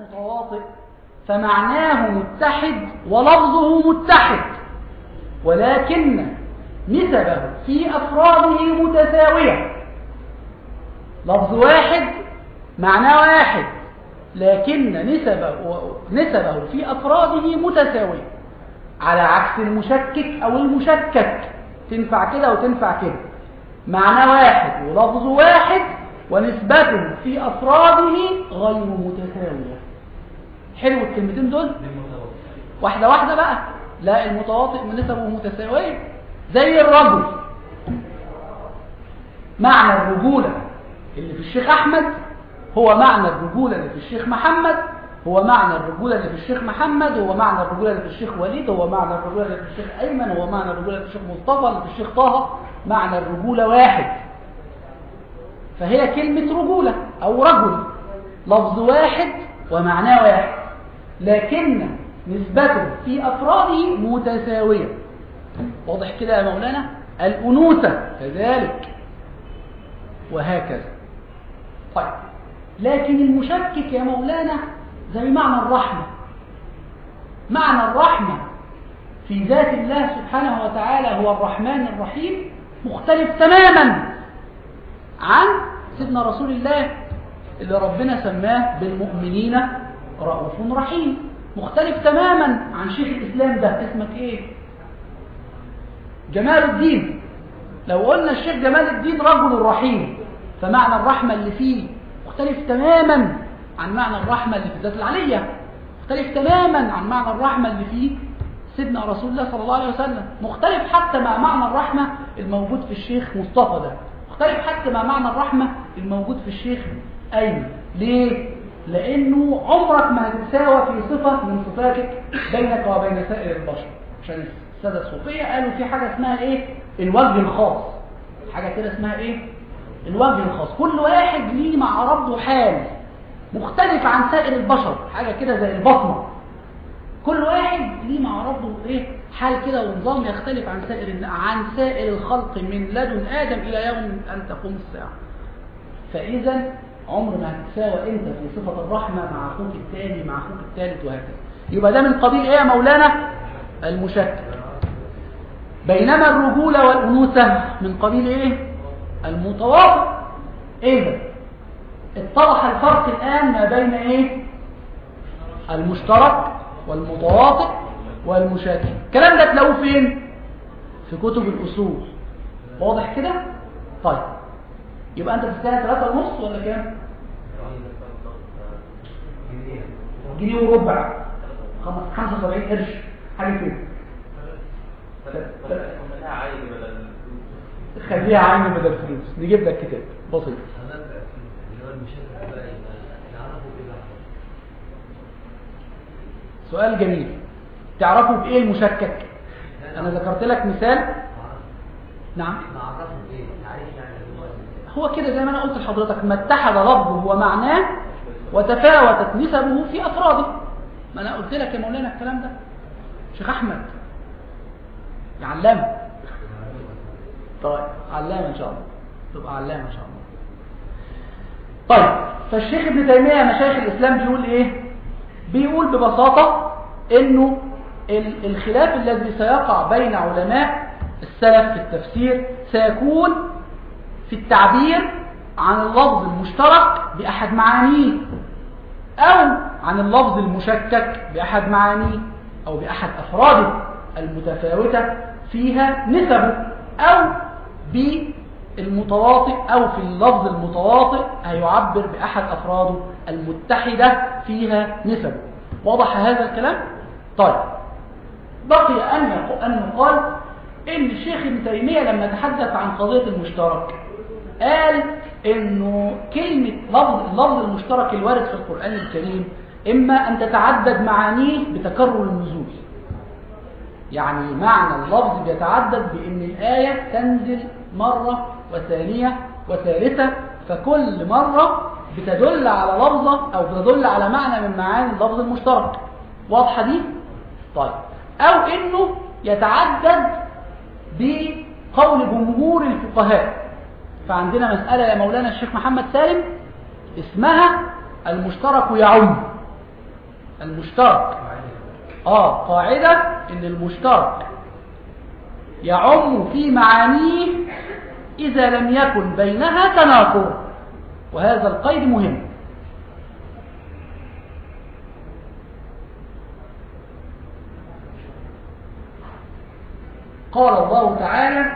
المتواطئ فمعناه متحد ولفظه متحد ولكن نسبه في أفراده متساوية لفظ واحد معناه واحد لكن نسبه, نسبه في أفراده متساوية على عكس المشكك أو المشكك تنفع كده وتنفع كده معنى واحد ولفظ واحد ونسبته في أفراده غير متساوية حلو الكلمتين دول واحدة واحدة بقى لا المتواطئ من نسبه متساوية زي الرجل معنى الرجولة اللي في الشيخ أحمد هو معنى الرجولة اللي في الشيخ محمد هو معنى الرجولة اللي في الشيخ محمد هو معنى الرجولة اللي في الشيخ وليد هو معنى الرجولة اللي في الشيخ أيمن هو معنى الرجولة اللي في الشيخ مصطفى اللي في الشيخ طه معنى الرجولة واحد فهي كلمة رجولة أو رجل لفظ واحد ومعناه واحد لكن نسبته في أفراده متساوية واضح كده يا مولانا الأنوثة كذلك وهكذا طيب لكن المشكك يا مولانا زي معنى الرحمة معنى الرحمة في ذات الله سبحانه وتعالى هو الرحمن الرحيم مختلف تماما عن سيدنا رسول الله اللي ربنا سماه بالمؤمنين رؤوف رحيم مختلف تماما عن شيخ الإسلام ده اسمك ايه جمال الدين لو قلنا الشيخ جمال الدين رجل رحيم فمعنى الرحمة اللي فيه مختلف تماما عن معنى الرحمة اللي في الذات العلية مختلف تماما عن معنى الرحمة اللي فيه سيدنا رسول الله صلى الله عليه وسلم مختلف حتى مع معنى الرحمة الموجود في الشيخ مصطفى ده مختلف حتى مع معنى الرحمة الموجود في الشيخ أيمن ليه؟ لأنه عمرك ما هتتساوى في صفة من صفاتك بينك وبين سائر البشر عشان السادة الصوفية قالوا في حاجة اسمها ايه؟ الوجه الخاص حاجة كده اسمها ايه؟ الوجه الخاص كل واحد ليه مع ربه حال مختلف عن سائر البشر حاجة كده زي البصمة كل واحد ليه مع ربه ايه حال كده ونظام يختلف عن سائر عن سائر الخلق من لدن آدم إلى يوم أن تقوم الساعة فإذا عمر ما هتتساوى أنت في صفة الرحمة مع أخوك الثاني مع أخوك الثالث وهكذا يبقى ده من قبيل إيه يا مولانا المشكل بينما الرجولة والأنوثة من قبيل إيه المتواطئ إذا اتضح الفرق الآن ما بين إيه المشترك والمتواطئ والمشاكل الكلام ده تلاقوه فين في كتب الأصول واضح كده طيب يبقى انت بتستاهل ثلاثة ونص ولا كام جنيه وربع 75 قرش حاجة كده خليها عين بدل فلوس نجيب لك كتاب بسيط سؤال جميل تعرفوا بايه المشكك انا ذكرت لك مثال نعم هو كده زي ما انا قلت لحضرتك ما اتحد لفظه ومعناه وتفاوتت نسبه في افراده ما انا قلت لك يا مولانا الكلام ده شيخ احمد يا علامه طيب علامه ان شاء الله تبقى علامه ان شاء الله طيب فالشيخ ابن تيميه مشايخ الاسلام بيقول ايه بيقول ببساطه انه الخلاف الذي سيقع بين علماء السلف في التفسير سيكون في التعبير عن اللفظ المشترك بأحد معانيه أو عن اللفظ المشكك بأحد معانيه أو بأحد أفراده المتفاوتة فيها نسبه أو بالمتواطئ أو في اللفظ المتواطئ هيعبر بأحد أفراده المتحدة فيها نسبه واضح هذا الكلام؟ طيب بقي أن أن يقال إن الشيخ ابن تيمية لما تحدث عن قضية المشترك قال إنه كلمة لفظ اللفظ المشترك الوارد في القرآن الكريم إما أن تتعدد معانيه بتكرر النزول يعني معنى اللفظ بيتعدد بأن الآية تنزل مرة وثانية وثالثة فكل مرة بتدل على لفظة أو بتدل على معنى من معاني اللفظ المشترك واضحة دي؟ طيب أو إنه يتعدد بقول جمهور الفقهاء فعندنا مسألة يا مولانا الشيخ محمد سالم اسمها المشترك يعم المشترك اه قاعدة ان المشترك يعم في معانيه إذا لم يكن بينها تناقض وهذا القيد مهم قال الله تعالى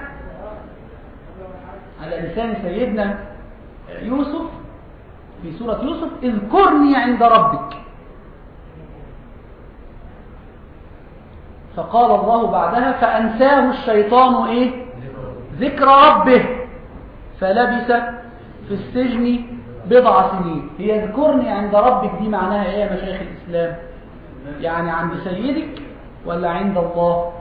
على لسان سيدنا يوسف في سورة يوسف اذكرني عند ربك فقال الله بعدها فأنساه الشيطان إيه ذكر ربه فلبث في السجن بضع سنين هي اذكرني عند ربك دي معناها ايه يا مشايخ الإسلام يعني عند سيدك ولا عند الله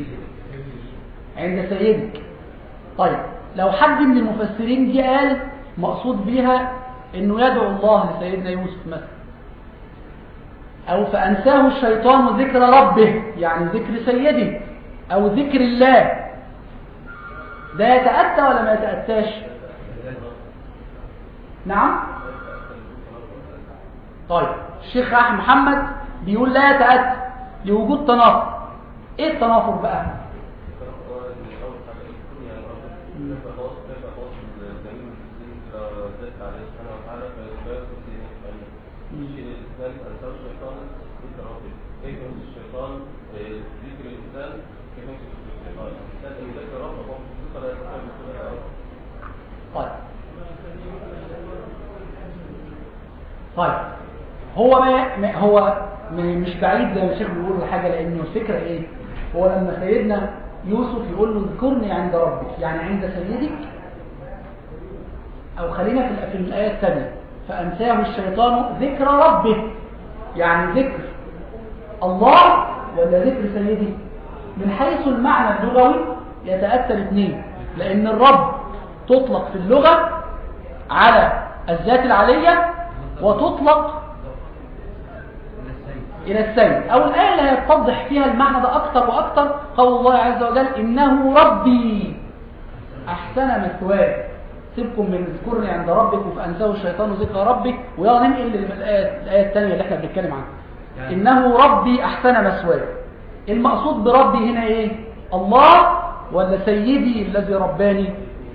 عند سيدك طيب لو حد من المفسرين جه قال مقصود بيها انه يدعو الله لسيدنا يوسف مثلا او فانساه الشيطان ذكر ربه يعني ذكر سيده او ذكر الله ده يتأتى ولا ما يتأتاش نعم طيب الشيخ راح محمد بيقول لا يتأتى لوجود تنافر ايه التنافر بقى طيب طيب هو ما هو مش بعيد زي ما الشيخ بيقول الحاجه لانه الفكره ايه هو لما سيدنا يوسف يقول له اذكرني عند ربك يعني عند سيدك او خلينا في في الايه الثانيه فانساه الشيطان ذكر ربه يعني ذكر الله ولا ذكر سيدي من حيث المعنى اللغوي يتأتى الاثنين لأن الرب تطلق في اللغة على الذات العلية وتطلق إلى السيد أو الآية اللي هيتضح فيها المعنى ده أكثر وأكثر قول الله عز وجل إنه ربي أحسن مثواي سيبكم من اذكرني عند ربك فأنساه الشيطان ذكر ربك ويلا ننقل للآية الآية الثانية اللي احنا بنتكلم عنها إنه ربي أحسن مثواي المقصود بربي هنا إيه الله ولا سيدي الذي رباني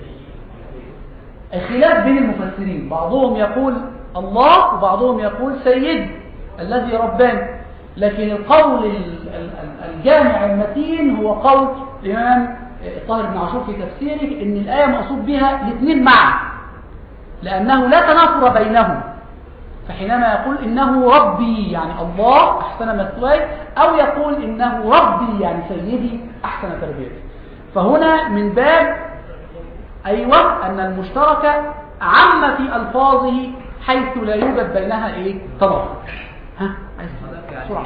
الخلاف بين المفسرين بعضهم يقول الله وبعضهم يقول سيد الذي رباني لكن القول الجامع المتين هو قول الإمام الطاهر بن عاشور في تفسيره ان الآية مقصود بها الاثنين معا لأنه لا تنافر بينهم فحينما يقول إنه ربي يعني الله أحسن مثواي أو يقول إنه ربي يعني سيدي أحسن تربيتي فهنا من باب أيوة أن المشترك عم في ألفاظه حيث لا يوجد بينها إيه تنافر ها بسرعة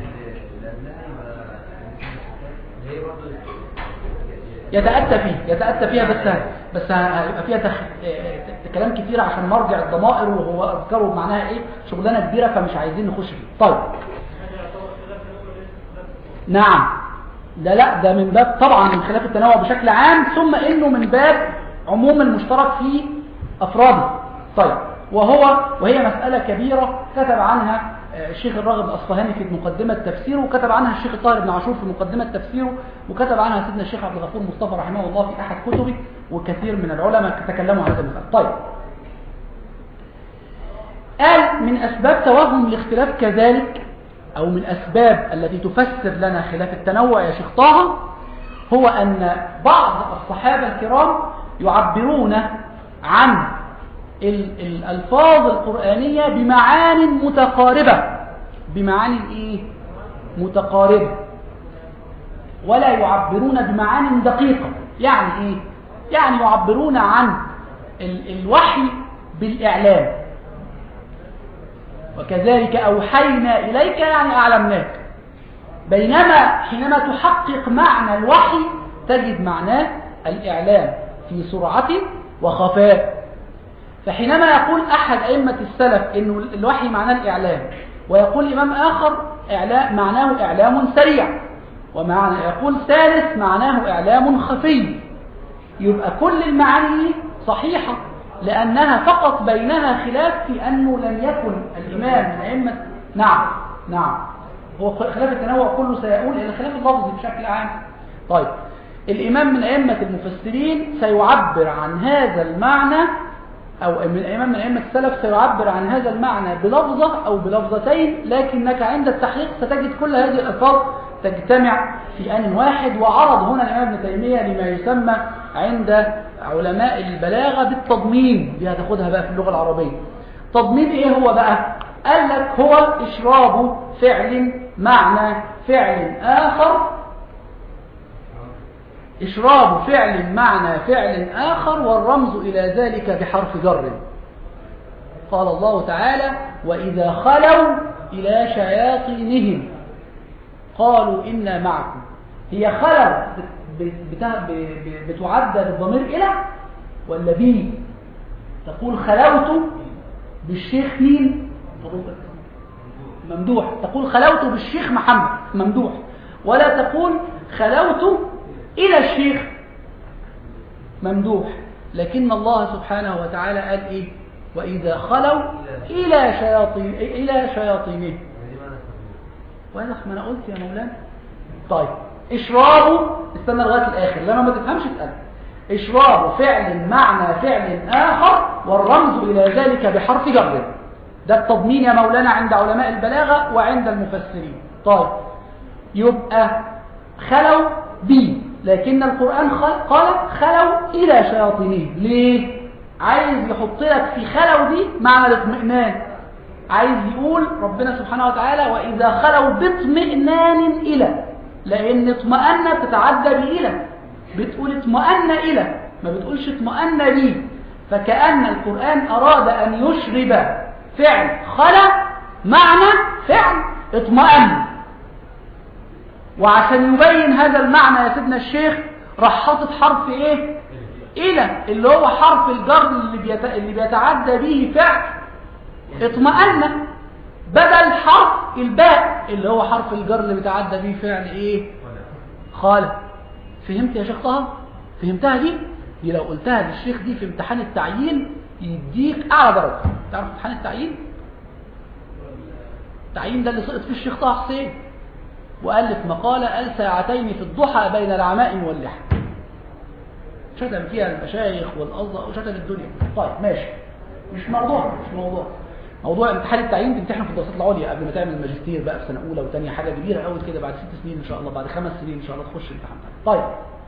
يتأتى فيه يتأتى فيها بس بس هيبقى فيها تخ... كلام كتير عشان مرجع الضمائر وهو أذكره معناها إيه شغلانة كبيرة فمش عايزين نخش فيه طيب نعم ده لا ده من باب طبعا من خلاف التنوع بشكل عام ثم انه من باب عموم المشترك في افراده طيب وهو وهي مسألة كبيرة كتب عنها الشيخ الراغب الأصفهاني في مقدمة تفسيره وكتب عنها الشيخ الطاهر بن عاشور في مقدمة تفسيره وكتب عنها سيدنا الشيخ عبد الغفور مصطفى رحمه الله في أحد كتبه وكثير من العلماء تكلموا عن هذا المثال طيب قال من أسباب توهم الاختلاف كذلك أو من أسباب التي تفسر لنا خلاف التنوع يا شيخ طه هو أن بعض الصحابة الكرام يعبرون عن الألفاظ القرآنية بمعان متقاربة بمعاني إيه؟ متقاربة ولا يعبرون بمعان دقيقة يعني إيه؟ يعني يعبرون عن ال الوحي بالإعلام وكذلك أوحينا إليك يعني أعلمناك بينما حينما تحقق معنى الوحي تجد معناه الإعلام في سرعة وخفاء فحينما يقول أحد أئمة السلف أنه الوحي معناه الإعلام ويقول إمام آخر إعلام معناه إعلام سريع ومعنى يقول ثالث معناه إعلام خفي يبقى كل المعاني صحيحة لأنها فقط بينها خلاف في أنه لم يكن الإمام من أئمة نعم نعم هو خلاف التنوع كله سيقول إلى خلاف اللفظ بشكل عام طيب الإمام من أئمة المفسرين سيعبر عن هذا المعنى أو من الإمام من أئمة السلف سيعبر عن هذا المعنى بلفظة أو بلفظتين لكنك عند التحقيق ستجد كل هذه الألفاظ تجتمع في آن واحد وعرض هنا الإمام ابن تيمية لما يسمى عند علماء البلاغة بالتضمين دي هتاخدها بقى في اللغة العربية تضمين ايه هو بقى قال لك هو اشراب فعل معنى فعل آخر إشراب فعل معنى فعل آخر والرمز إلى ذلك بحرف جر قال الله تعالى وإذا خلوا إلى شياطينهم قالوا إنا معكم هي خلوا بتعدى بالضمير إلى ولا بي تقول خلوت بالشيخ مين ممدوح تقول خلوت بالشيخ محمد ممدوح ولا تقول خلوت إلى الشيخ ممدوح لكن الله سبحانه وتعالى قال إيه وإذا خلوا إلى شياطين إلى شياطينه وهذا ما أنا قلت يا مولانا طيب إشراب استنى لغاية الآخر لما ما تفهمش اسأل إشراب فعل معنى فعل آخر والرمز إلى ذلك بحرف جر ده التضمين يا مولانا عند علماء البلاغة وعند المفسرين طيب يبقى خلوا بي لكن القرآن قال خلوا إلى شياطينه ليه؟ عايز يحط لك في خلوا دي معنى الاطمئنان عايز يقول ربنا سبحانه وتعالى وإذا خلوا باطمئنان إلى لأن اطمأن تتعدى بإلى بتقول اطمأن إلى ما بتقولش اطمأن لي فكأن القرآن أراد أن يشرب فعل خلا معنى فعل اطمأن وعشان يبين هذا المعنى يا سيدنا الشيخ راح حاطط حرف ايه الى اللي هو حرف الجر اللي, بيت... اللي بيتعدى به فعل اطمأن بدل حرف الباء اللي هو حرف الجر اللي بيتعدى به فعل ايه خالد فهمت يا شيخ طه فهمتها دي دي لو قلتها للشيخ دي في امتحان التعيين يديك اعلى درجه تعرف امتحان التعيين التعيين ده اللي سقط فيه الشيخ طه حسين وألف مقالة قال ساعتين في الضحى بين العمائم واللحى شتم فيها المشايخ والأصدق وشتم الدنيا طيب ماشي مش موضوع مش موضوع موضوع امتحان التعيين تمتحنه في الدراسات العليا قبل ما تعمل الماجستير بقى في سنه اولى وثانيه حاجه كبيره قوي كده بعد ست سنين ان شاء الله بعد خمس سنين ان شاء الله تخش الامتحان طيب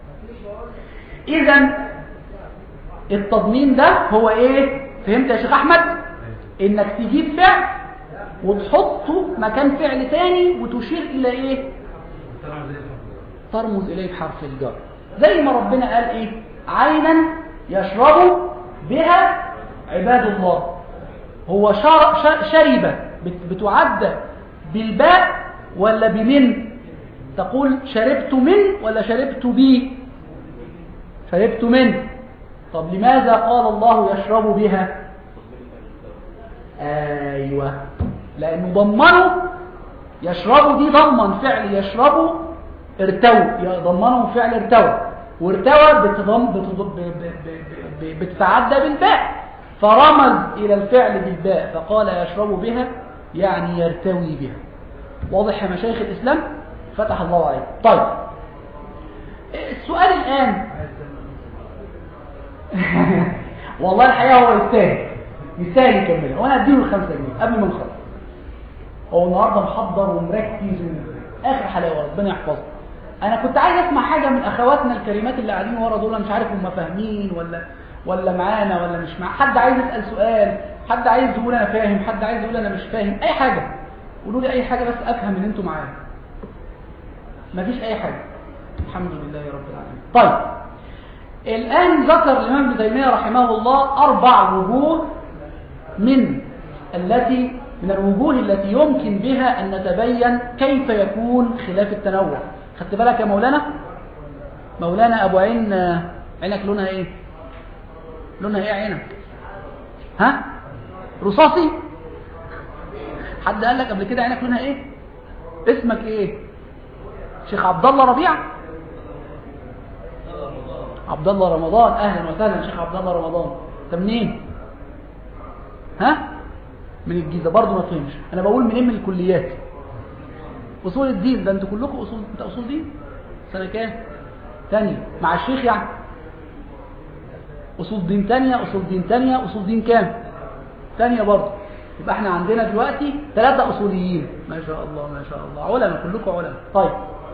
اذا التضمين ده هو ايه فهمت يا شيخ احمد انك تجيب فعل وتحطه مكان فعل تاني وتشير الى ايه ترمز اليه بحرف الجر زي ما ربنا قال ايه عينا يشرب بها عباد الله هو شرب بتعد بالباء ولا بمن تقول شربت من ولا شربت بي شربت من طب لماذا قال الله يشرب بها ايوه لانه ضمنه يشرب دي ضمن فعل يشرب ارتوى ضمنه فعل ارتوى وارتوى بتضم بتتعدى بالباء فرمز إلى الفعل بالباء فقال يشرب بها يعني يرتوي بها واضح يا مشايخ الإسلام فتح الله عليك طيب السؤال الآن والله الحقيقة هو يستاهل يستاهل يكملها وأنا أديله الخمسة جنيه قبل ما نخلص هو النهارده محضر ومركز آخر حلاوة ربنا يحفظه أنا كنت عايز أسمع حاجة من أخواتنا الكريمات اللي قاعدين ورا دول مش عارف هم فاهمين ولا ولا معانا ولا مش معانا حد عايز يسأل سؤال حد عايز يقول انا فاهم حد عايز يقول انا مش فاهم اي حاجة قولوا لي اي حاجة بس افهم ان انتوا معايا مفيش اي حاجة الحمد لله رب العالمين طيب الان ذكر الامام ابن تيميه رحمه الله اربع وجوه من التي من الوجوه التي يمكن بها ان نتبين كيف يكون خلاف التنوع خدت بالك يا مولانا مولانا ابو عين عينك لونها ايه لونها ايه عينك ها رصاصي حد قال لك قبل كده عينك لونها ايه اسمك ايه شيخ عبد الله ربيع عبد الله رمضان اهلا وسهلا شيخ عبد الله رمضان انت منين ها من الجيزه برضه ما فهمش انا بقول منين من الكليات اصول الدين ده انتوا كلكم اصول انت اصول دين سنه كام ثانيه مع الشيخ يعني اصول دين ثانيه اصول دين ثانيه اصول دين كام ثانيه برضه يبقى احنا عندنا دلوقتي ثلاثه اصوليين ما شاء الله ما شاء الله علماء كلكم علماء طيب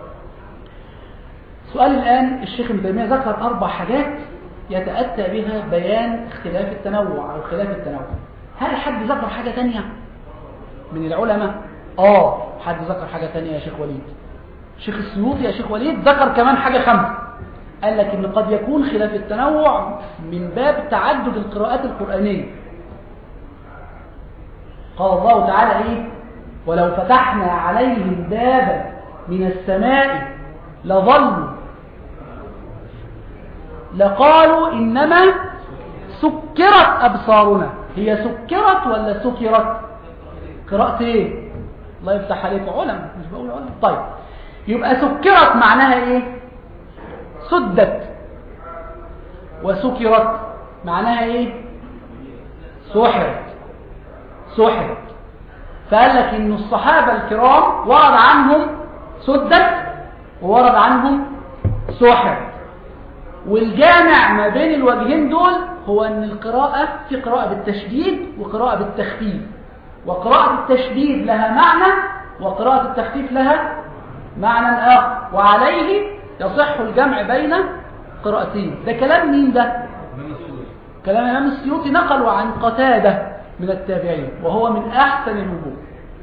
سؤال الآن الشيخ ابن تيمية ذكر أربع حاجات يتأتى بها بيان اختلاف التنوع أو خلاف التنوع هل حد ذكر حاجة تانية من العلماء؟ آه حد ذكر حاجة تانية يا شيخ وليد شيخ السيوطي يا شيخ وليد ذكر كمان حاجة خمسة قال لك إن قد يكون خلاف التنوع من باب تعدد القراءات القرآنية قال الله تعالى إيه ولو فتحنا عليهم بابا من السماء لظلوا لقالوا إنما سكرت أبصارنا هي سكرت ولا سكرت قراءة ايه الله يفتح عليك علم مش بقول علم طيب يبقى سكرت معناها ايه سدت وسكرت معناها ايه سحرت سحرت فقال لك ان الصحابة الكرام ورد عنهم سدت وورد عنهم سحرت والجامع ما بين الوجهين دول هو ان القراءة في قراءة بالتشديد وقراءة بالتخفيف وقراءة التشديد لها معنى وقراءة التخفيف لها معنى آخر وعليه يصح الجمع بين قراءتين ده كلام مين ده كلام الإمام السيوطي نقلوا عن قتادة من التابعين وهو من أحسن الوجوه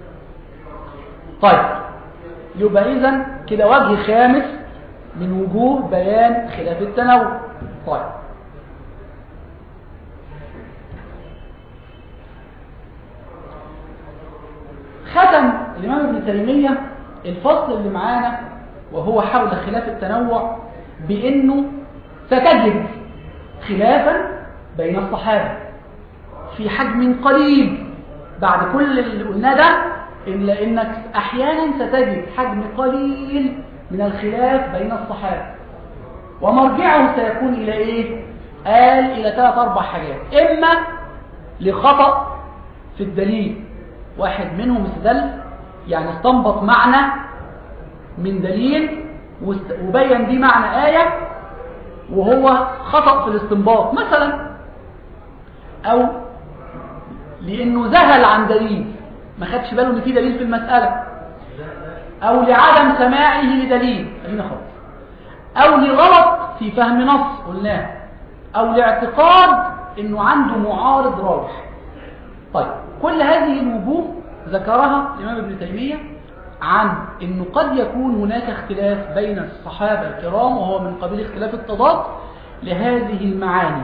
طيب يبقى إذن كده وجه خامس من وجوه بيان خلاف التنوع طيب ختم الإمام ابن تيمية الفصل اللي معانا وهو حول خلاف التنوع بأنه ستجد خلافا بين الصحابة في حجم قليل بعد كل اللي قلناه ده إلا إنك أحيانا ستجد حجم قليل من الخلاف بين الصحابة ومرجعه سيكون إلى إيه؟ قال إلى ثلاث أربع حاجات إما لخطأ في الدليل واحد منهم استدل يعني استنبط معنى من دليل وبين دي معنى آية وهو خطأ في الاستنباط مثلا أو لأنه ذهل عن دليل ما خدش باله ان في دليل في المسألة أو لعدم سماعه لدليل خلينا خالص أو لغلط في فهم نص قلناه أو لاعتقاد أنه عنده معارض راجح طيب كل هذه الوجوه ذكرها الإمام ابن تيمية عن أنه قد يكون هناك اختلاف بين الصحابة الكرام وهو من قبيل اختلاف التضاد لهذه المعاني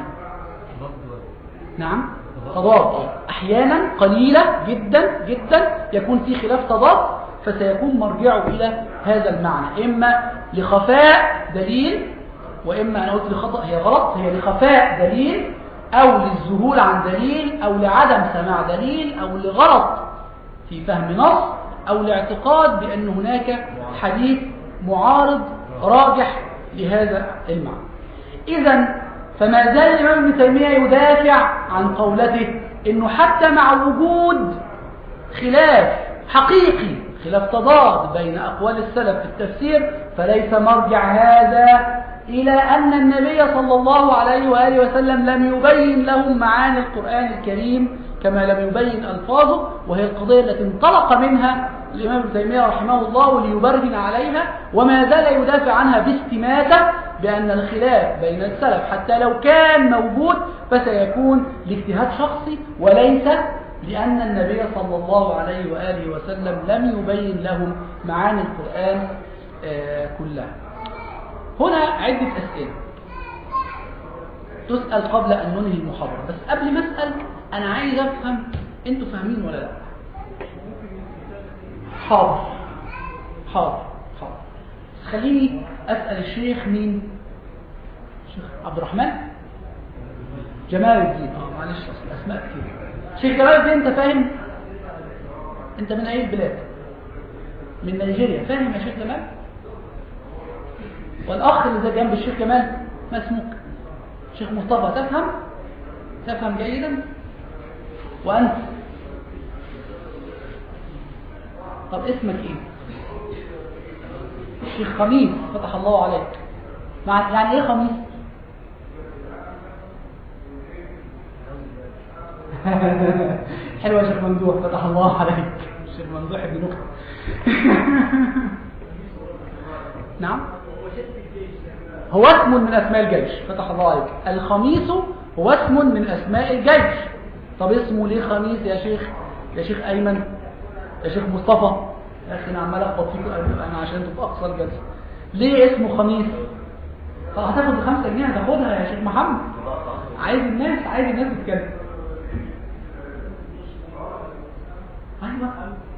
نعم تضاد أحيانا قليلة جدا جدا يكون في خلاف تضاد فسيكون مرجعه إلى هذا المعنى إما لخفاء دليل وإما أنا قلت لخطأ هي غلط هي لخفاء دليل أو للذهول عن دليل أو لعدم سماع دليل أو لغلط في فهم نص أو لاعتقاد بأن هناك حديث معارض راجح لهذا المعنى إذا فما زال الإمام ابن تيمية يدافع عن قولته أنه حتى مع وجود خلاف حقيقي خلاف تضاد بين أقوال السلف في التفسير فليس مرجع هذا إلى أن النبي صلى الله عليه وآله وسلم لم يبين لهم معاني القرآن الكريم كما لم يبين ألفاظه وهي القضية التي انطلق منها الإمام ابن تيمية رحمه الله ليبرهن عليها وما زال يدافع عنها باستماتة بأن الخلاف بين السلف حتى لو كان موجود فسيكون لاجتهاد شخصي وليس لأن النبي صلى الله عليه وآله وسلم لم يبين لهم معاني القرآن كلها هنا عدة أسئلة تسأل قبل أن ننهي المحاضرة بس قبل ما أسأل أنا عايز أفهم أنتوا فاهمين ولا لا حاضر حاضر حاضر خليني أسأل الشيخ مين الشيخ عبد الرحمن جمال الدين اه معلش اصل اسماء كتير شيخ جمال الدين انت فاهم انت من اي بلاد من نيجيريا فاهم يا شيخ جمال والاخ اللي ده جنب الشيخ جمال ما اسمك شيخ مصطفى تفهم تفهم جيدا وانت طب اسمك ايه الشيخ خميس فتح الله عليك مع يعني ايه خميس حلوة يا شيخ ممدوح فتح الله عليك الشيخ ممدوح ابن نكتة نعم هو اسم من اسماء الجيش فتح الله عليك الخميس هو اسم من اسماء الجيش طب اسمه ليه خميس يا شيخ يا شيخ ايمن يا شيخ مصطفى يا اخي انا عمال اخبط فيكم انا عشان تبقى اقصى الجلسه ليه اسمه خميس طب هتاخد الخمسة جنيه هتاخدها يا شيخ محمد عايز الناس عايز الناس تتكلم ايوه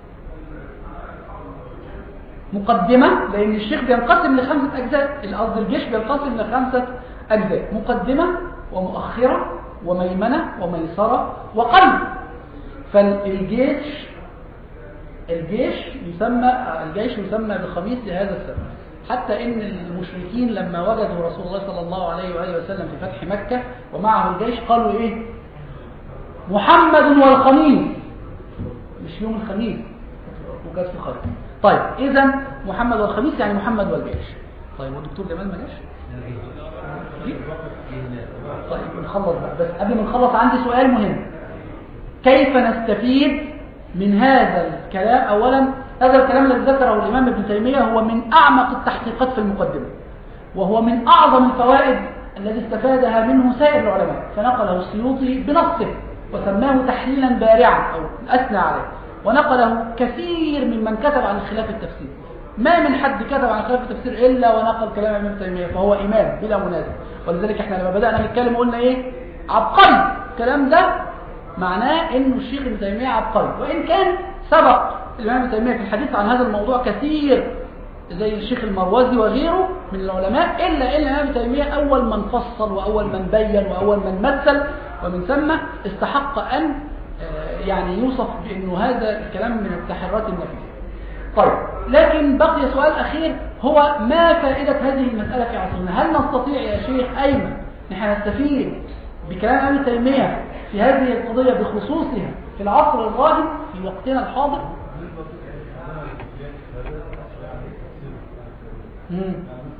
مقدمة لأن الشيخ بينقسم لخمسة أجزاء قصد الجيش بينقسم لخمسة أجزاء مقدمة ومؤخرة وميمنة وميسرة وقلب فالجيش الجيش يسمى الجيش يسمى بخميس لهذا السبب حتى ان المشركين لما وجدوا رسول الله صلى الله عليه وآله وسلم في فتح مكة ومعه الجيش قالوا ايه محمد والخميس مش يوم الخميس وجد في خالد طيب اذا محمد والخميس يعني محمد والجيش طيب والدكتور جمال ما جاش طيب نخلص بقى بس قبل ما نخلص عندي سؤال مهم كيف نستفيد من هذا الكلام اولا هذا الكلام الذي ذكره الامام ابن تيميه هو من اعمق التحقيقات في المقدمه وهو من اعظم الفوائد التي استفادها منه سائر العلماء فنقله السيوطي بنصه وسماه تحليلا بارعا او اثنى عليه ونقله كثير ممن كتب عن خلاف التفسير ما من حد كتب عن خلاف التفسير إلا ونقل كلام ابن تيمية فهو إمام بلا منازع ولذلك احنا لما بدأنا نتكلم قلنا إيه عبقري الكلام ده معناه إنه الشيخ ابن تيمية عبقري وإن كان سبق الإمام ابن تيمية في الحديث عن هذا الموضوع كثير زي الشيخ المروزي وغيره من العلماء إلا إن الإمام ابن تيمية أول من فصل وأول من بين وأول من مثل ومن ثم استحق أن يعني يوصف بأنه هذا الكلام من التحرات النفيسة طيب لكن بقي سؤال أخير هو ما فائدة هذه المسألة في عصرنا هل نستطيع يا شيخ أيمن نحن نستفيد بكلام ابن تيمية في هذه القضية بخصوصها في العصر الراهن في وقتنا الحاضر مم.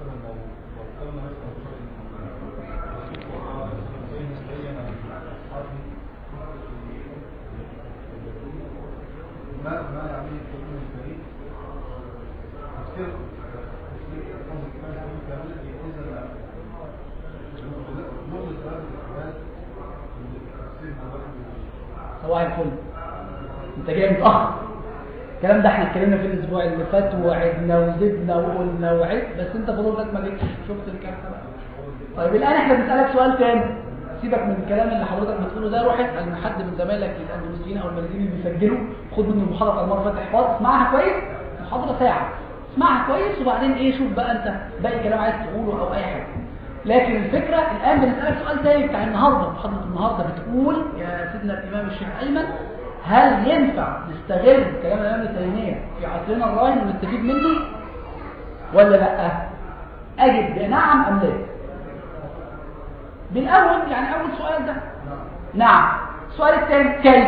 ما ما يعني التكوين الفريق تفسير تفسير الحكم الكلام كامل إذا نقل هذا الإخوان تفسير صباح الفل انت جاي متأخر الكلام ده احنا اتكلمنا فيه الاسبوع اللي فات ووعدنا وزدنا وقلنا وعد بس انت فضلك ما جيتش شفت الكارثه بقى طيب الان احنا بنسالك سؤال تاني سيبك من الكلام اللي حضرتك بتقوله ده روح اسال من حد من زمايلك الاندلسيين او الماليزيين اللي بيسجلوا خد منه المحاضره بتاع المره اللي فاتت احفظ اسمعها كويس محاضره ساعه اسمعها كويس وبعدين ايه شوف بقى انت باقي كلام عايز تقوله او اي حاجه لكن الفكره الان بنسالك سؤال تاني بتاع النهارده محاضره النهارده بتقول يا سيدنا الامام الشيخ ايمن هل ينفع نستغل كلام الامام ابن تيميه في عصرنا الراهن ونستفيد منه ولا لا اجب بنعم ام لا بالاول يعني اول سؤال ده نعم السؤال الثاني كيف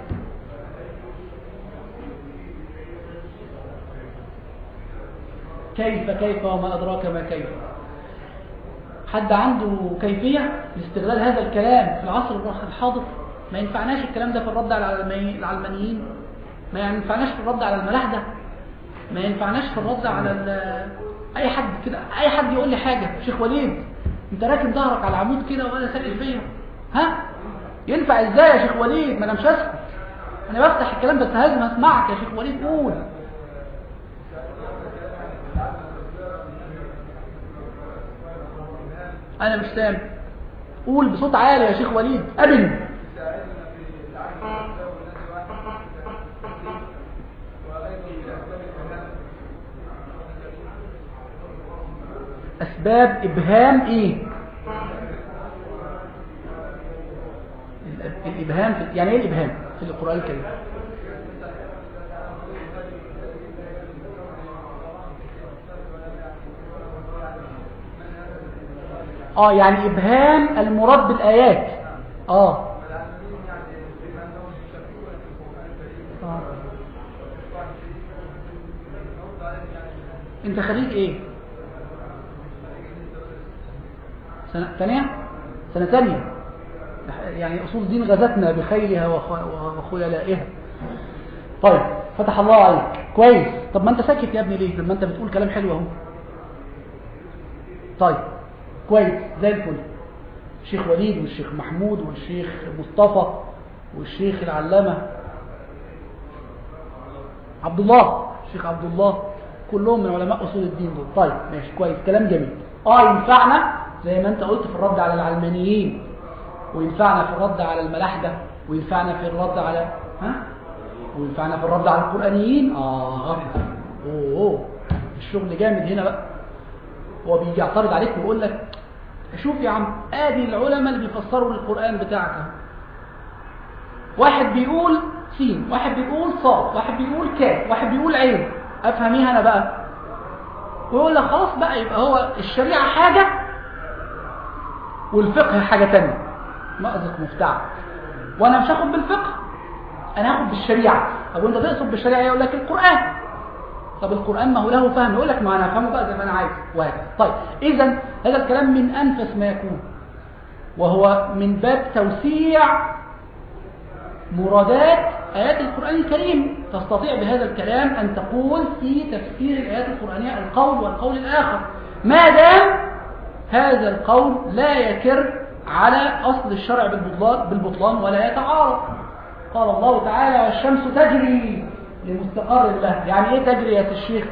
كيف كيف وما ادراك ما كيف حد عنده كيفيه لاستغلال هذا الكلام في العصر الحاضر ما ينفعناش الكلام ده في الرد على العلمانيين ما ينفعناش في الرد على الملاحدة ما ينفعناش في الرد على اي حد كده اي حد يقول لي حاجة شيخ وليد انت راكب ظهرك على العمود كده وانا ساكن فيا ها ينفع ازاي يا شيخ وليد ما انا مش هسكت انا بفتح الكلام بس لازم اسمعك يا شيخ وليد قول انا مش سامع قول بصوت عالي يا شيخ وليد ابن أسباب إبهام إيه الإبهام في يعني إيه الإبهام في القرآن الكريم آه يعني إبهام المراد بالآيات آه انت خريج ايه سنة ثانية سنة ثانية يعني أصول الدين غزتنا بخيلها وخ- وخيلائها طيب فتح الله عليك كويس طب ما انت ساكت يا ابني ليه لما انت بتقول كلام حلو اهو طيب كويس زي الفل الشيخ وليد والشيخ محمود والشيخ مصطفى والشيخ العلامة عبد الله الشيخ عبد الله كلهم من علماء أصول الدين دول طيب ماشي كويس كلام جميل اه ينفعنا زي ما انت قلت في الرد على العلمانيين وينفعنا في الرد على الملاحدة وينفعنا في الرد على ها وينفعنا في الرد على القرآنيين اه اوه أوه. الشغل جامد هنا بقى هو بيجي يعترض عليك ويقول لك شوف يا عم ادي العلماء اللي بيفسروا القرآن بتاعك اهو. واحد بيقول سين واحد بيقول صاد واحد بيقول كاف واحد بيقول عين افهم ايه انا بقى ويقول لك خلاص بقى يبقى هو الشريعة حاجة والفقه حاجة تانية مأزق مفتعل وانا مش هاخد بالفقه انا هاخد بالشريعة طب وانت تقصد بالشريعة يقول لك القرآن طب القرآن ما هو له فهم يقول لك ما انا افهمه بقى زي ما انا عايز وهكذا طيب اذا هذا الكلام من انفس ما يكون وهو من باب توسيع مرادات آيات القرآن الكريم تستطيع بهذا الكلام أن تقول في تفسير الآيات القرآنية القول والقول الآخر ما دام هذا القول لا يكر على أصل الشرع بالبطلان, بالبطلان ولا يتعارض قال الله تعالى والشمس تجري لمستقر الله يعني ايه تجري يا الشيخ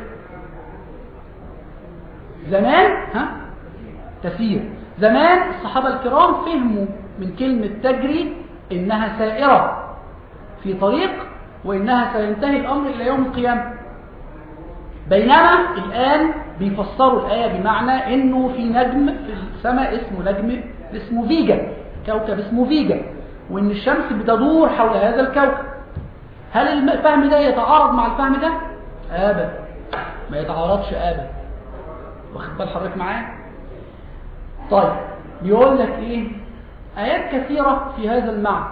زمان ها تسير زمان الصحابة الكرام فهموا من كلمة تجري إنها سائرة في طريق وإنها سينتهي الأمر إلى يوم القيامة بينما الآن بيفسروا الآية بمعنى إنه في نجم في السماء اسمه نجم اسمه فيجا كوكب اسمه فيجا وإن الشمس بتدور حول هذا الكوكب هل الفهم ده يتعارض مع الفهم ده؟ أبدا ما يتعارضش أبدا واخد بال حضرتك معايا؟ طيب بيقول لك إيه؟ آيات كثيرة في هذا المعنى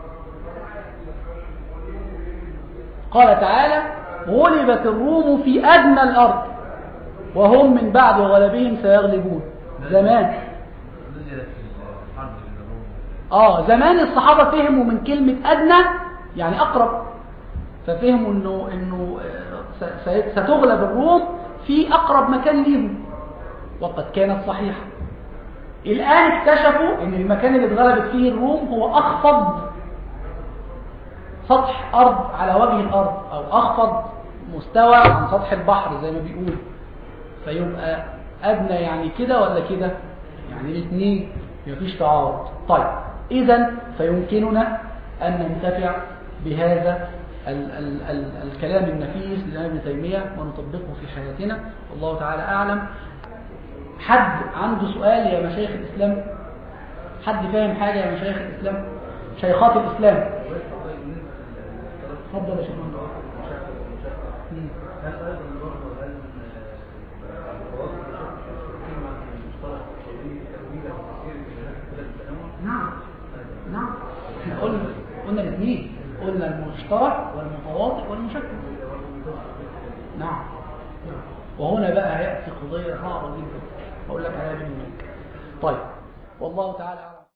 قال تعالى غلبت الروم في أدنى الأرض وهم من بعد غلبهم سيغلبون زمان نزلت في الحرب بين الروم اه زمان الصحابة فهموا من كلمة أدنى يعني أقرب ففهموا انه انه آه، س- س- ستغلب الروم في أقرب مكان ليهم وقد كانت صحيحة الآن اكتشفوا ان المكان اللي اتغلبت فيه الروم هو أخفض سطح أرض على وجه الأرض أو أخفض مستوى عن سطح البحر زي ما بيقول فيبقى أدنى يعني كده ولا كده يعني الاثنين مفيش تعارض طيب إذا فيمكننا أن ننتفع بهذا ال ال ال الكلام النفيس للإمام ابن تيمية ونطبقه في حياتنا والله تعالى أعلم حد عنده سؤال يا مشايخ الإسلام حد فاهم حاجة يا مشايخ الإسلام شيخات الإسلام اتفضل يا شيخ مهندس. مم. هل ايضا برضه هل التواصل كلمه المصطلح الشرعي تاويل او تفسير الكلمات كلها بالتنوع نعم نعم احنا قلنا قلنا الاثنين قلنا المشترك والمتواطئ والمشكل نعم وهنا بقى هيأتي قضية صعبة جدا أقول لك عليها بالمنك طيب والله تعالى أعلم